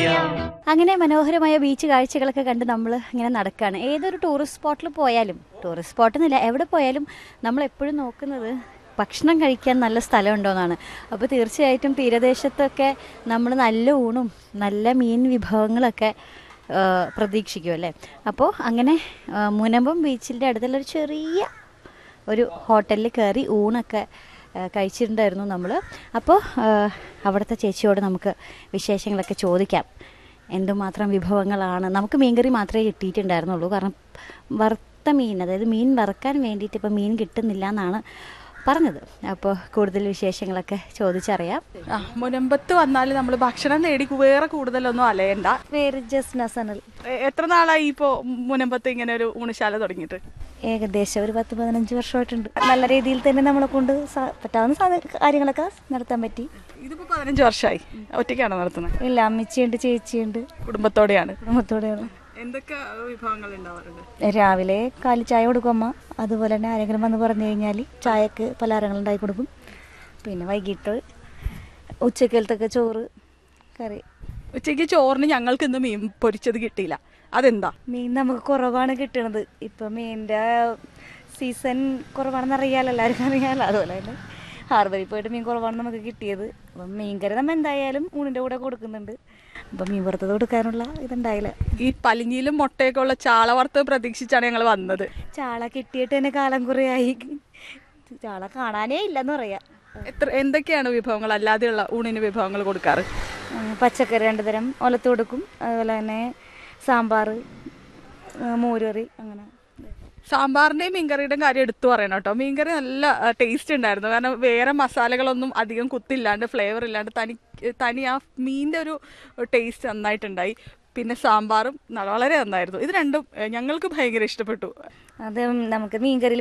അറിയാം അങ്ങനെ മനോഹരമായ ബീച്ച് കാഴ്ചകളൊക്കെ കണ്ട് നമ്മൾ ഇങ്ങനെ നടക്കുകയാണ് ഏതൊരു ടൂറിസ്റ്റ് സ്പോട്ടിൽ പോയാലും ടൂറിസ്റ്റ് സ്പോട്ടെന്നില്ല എവിടെ പോയാലും നമ്മൾ എപ്പോഴും നോക്കുന്നത് ഭക്ഷണം കഴിക്കാൻ നല്ല സ്ഥലമുണ്ടോയെന്നാണ് അപ്പോൾ തീർച്ചയായിട്ടും തീരദേശത്തൊക്കെ നമ്മൾ നല്ല ഊണും നല്ല മീൻ വിഭവങ്ങളൊക്കെ ആ, പ്രതീക്ഷിക്കും അല്ലേ അപ്പോൾ അങ്ങനെ ആ, മുനമ്പം ബീച്ചിൻ്റെ അടുത്തുള്ളൊരു ചെറിയ ഒരു ഹോട്ടലിൽ കയറി ഊണൊക്കെ ആ, കഴിച്ചിട്ടുണ്ടായിരുന്നു നമ്മൾ അപ്പോൾ ആ, അവിടുത്തെ ചേച്ചിയോട് നമുക്ക് വിശേഷങ്ങളൊക്കെ ചോദിക്കാം എന്തുമാത്രം വിഭവങ്ങളാണ് നമുക്ക് മീൻകറി മാത്രമേ കിട്ടിയിട്ടുണ്ടായിരുന്നുള്ളൂ കാരണം വറുത്ത മീൻ അതായത് മീൻ വറുക്കാൻ വേണ്ടിയിട്ട് ഇപ്പോൾ മീൻ കിട്ടുന്നില്ല എന്നാണ് പറഞ്ഞത് അപ്പോൾ കൂടുതൽ വിശേഷങ്ങളൊക്കെ ചോദിച്ചറിയാം ആ മുനമ്പത്ത് വന്നാൽ നമ്മൾ ഭക്ഷണം നേടി വേറെ കൂടുതലൊന്നും അലയണ്ട പേര് ജസ്ന സനൽ എ- എത്ര നാളായി ഇപ്പോൾ മുനമ്പത്ത് ഇങ്ങനെ ഒരു ഊണശാല തുടങ്ങിയിട്ട് ഏകദേശം ഒരു പത്ത് പതിനഞ്ച് വർഷമായിട്ടുണ്ട് നല്ല രീതിയിൽ തന്നെ നമ്മളെ കൊണ്ട് സാ- പറ്റാവുന്ന സാധന കാര്യങ്ങളൊക്കെ നടത്താൻ പറ്റി ഇതിപ്പോൾ പതിനഞ്ച് വർഷമായി ഒറ്റയ്ക്കാണോ നടത്തുന്നത് ഇല്ല അമ്മച്ചിയുണ്ട് ചേച്ചിയുണ്ട് കുടുംബത്തോടെയാണ് കുടുംബത്തോടെയാണ് എന്തൊക്കെ വിഭവങ്ങൾ ഉണ്ടാവാറുണ്ട് രാവിലെ കാലി ചായ കൊടുക്കും അമ്മ അതുപോലെ തന്നെ ആരെങ്കിലും വന്ന് പറഞ്ഞു കഴിഞ്ഞാൽ ചായക്ക് പലഹാരങ്ങൾ ഉണ്ടാക്കി കൊടുക്കും പിന്നെ വൈകിട്ട് ഉച്ചക്കലത്തൊക്കെ ചോറ് കറി ഉച്ചയ്ക്ക് ചോറിന് ഞങ്ങൾക്ക് ഇന്ന് മീൻ പൊരിച്ചത് കിട്ടിയില്ല അതെന്താ മീൻ നമുക്ക് കുറവാണ് കിട്ടണത് ഇപ്പം മീനിൻ്റെ സീസൺ കുറവാണെന്ന് അറിയാലോ എല്ലാവർക്കും അറിയാലോ അതുപോലെ തന്നെ ഹാർബറിൽ പോയിട്ട് മീൻ കുറവാണ് നമുക്ക് കിട്ടിയത് അപ്പം മീൻകറി നമ്മൾ എന്തായാലും ഊണിൻ്റെ കൂടെ കൊടുക്കുന്നുണ്ട് അപ്പം മീൻ വറുത്തത് കൊടുക്കാനുള്ള ഇതുണ്ടായില്ല ഈ പലിഞ്ഞിയിലും മുട്ടയൊക്കെ ഉള്ള ചാള വറുത്ത് പ്രതീക്ഷിച്ചാണ് ഞങ്ങൾ വന്നത് ചാള കിട്ടിയിട്ട് തന്നെ കാലം കുറേയായി ചാള കാണാനേ ഇല്ലെന്ന് പറയാം എത്ര എന്തൊക്കെയാണ് വിഭവങ്ങൾ അല്ലാതെയുള്ള ഊണിന് വിഭവങ്ങൾ കൊടുക്കാറ് ഉം, പച്ചക്കറി രണ്ട് തരം ഒലത്ത് കൊടുക്കും അതുപോലെ തന്നെ സാമ്പാർ മോരുകറി അങ്ങനെ സാമ്പാറിന്റെയും മീൻകറിയുടെയും കാര്യം എടുത്തു പറയണം കേട്ടോ മീൻകറി നല്ല ടേസ്റ്റ് ഉണ്ടായിരുന്നു കാരണം വേറെ മസാലകളൊന്നും അധികം കുത്തില്ലാണ്ട് ഫ്ലേവർ ഇല്ലാണ്ട് തനി തനി ആ മീനിന്റെ ഒരു ടേസ്റ്റ് നന്നായിട്ടുണ്ടായി പിന്നെ സാമ്പാറും ന- വളരെ നന്നായിരുന്നു ഇത് രണ്ടും ഏഹ്, ഞങ്ങൾക്ക് ഭയങ്കര ഇഷ്ടപ്പെട്ടു അത് നമുക്ക് മീൻകറി